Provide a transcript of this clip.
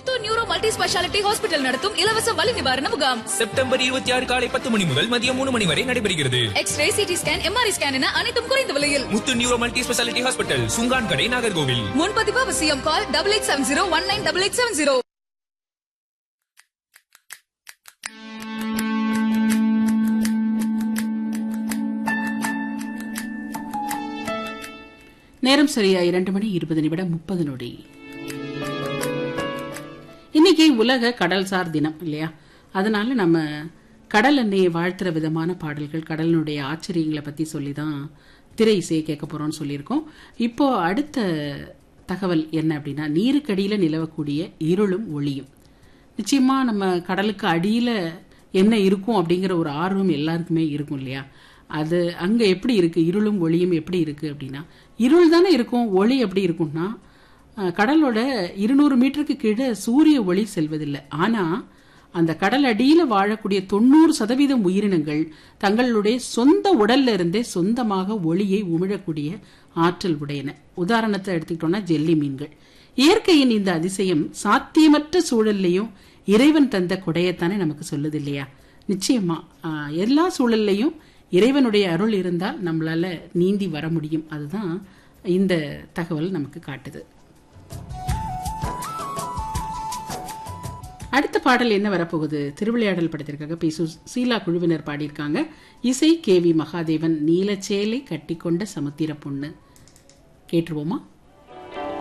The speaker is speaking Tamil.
முத்து நியூரோ மல்டி ஸ்பெஷாலிட்டி ஹாஸ்பிட்டல் நடத்தும் இலவச வலி நிவாரண முகாம் செப்டம்பர் இருபத்தி ஆறு காலை பத்து மணி முதல் மதியம் மூணு மணி வரை நடைபெறுகிறது X-ray CT scan MRI scan என அனைத்தும் குறைந்த விலையில் Muthu neuro multi speciality hospital Sungankadai Nagercoil முன்பதிவு அவசியம் call double eight seven zero one nine double eight seven zero நேரம் சரியா இரண்டு மணி இருபது நிமிடம் முப்பது நொடி இன்னைக்கு உலக கடல்சார் தினம் இல்லையா அதனால நம்ம கடல் எண்ணெயை வாழ்த்துற விதமான பாடல்கள் கடலினுடைய ஆச்சரியங்களை பத்தி சொல்லி தான் திரை இசையை கேட்க போறோம்னு சொல்லியிருக்கோம் இப்போ அடுத்த தகவல் என்ன அப்படின்னா நீருக்கடியில நிலவக்கூடிய இருளும் ஒளியும் நிச்சயமா நம்ம கடலுக்கு அடியில என்ன இருக்கும் அப்படிங்கிற ஒரு ஆர்வம் எல்லாருக்குமே இருக்கும் இல்லையா அது அங்க எப்படி இருக்கு இருளும் ஒளியும் எப்படி இருக்கு அப்படின்னா இருள் தானே இருக்கும் ஒளி எப்படி இருக்கும்னா அஹ், கடலோட இருநூறு மீட்டருக்கு கீழே சூரிய ஒளி செல்வதில்லை ஆனா அந்த கடல் அடியில வாழக்கூடிய தொண்ணூறு சதவீதம் உயிரினங்கள் தங்களுடைய சொந்த உடல்ல இருந்தே சொந்தமாக ஒளியை உமிழக்கூடிய ஆற்றல் உடையன உதாரணத்தை எடுத்துக்கிட்டோம்னா ஜெல்லி மீன்கள் இயற்கையின் இந்த அதிசயம் சாத்தியமற்ற சூழல்லையும் இறைவன் தந்த கொடையத்தானே நமக்கு சொல்லுது இல்லையா நிச்சயமா ஆஹ், எல்லா சூழல்லையும் இறைவனுடைய அருள் இருந்தால் நம்மளால நீந்தி வர முடியும் அதுதான் இந்த தகவல் நமக்கு காட்டுது அடுத்த பாடல் என்ன வரப்போகுது திருவிளையாடல் படத்திற்காக பி சு சீலா குழுவினர் பாடியிருக்காங்க இசை கே வி மகாதேவன் நீலச்சேலை கட்டிக்கொண்ட சமுத்திர பொண்ணு கேட்டுருவோமா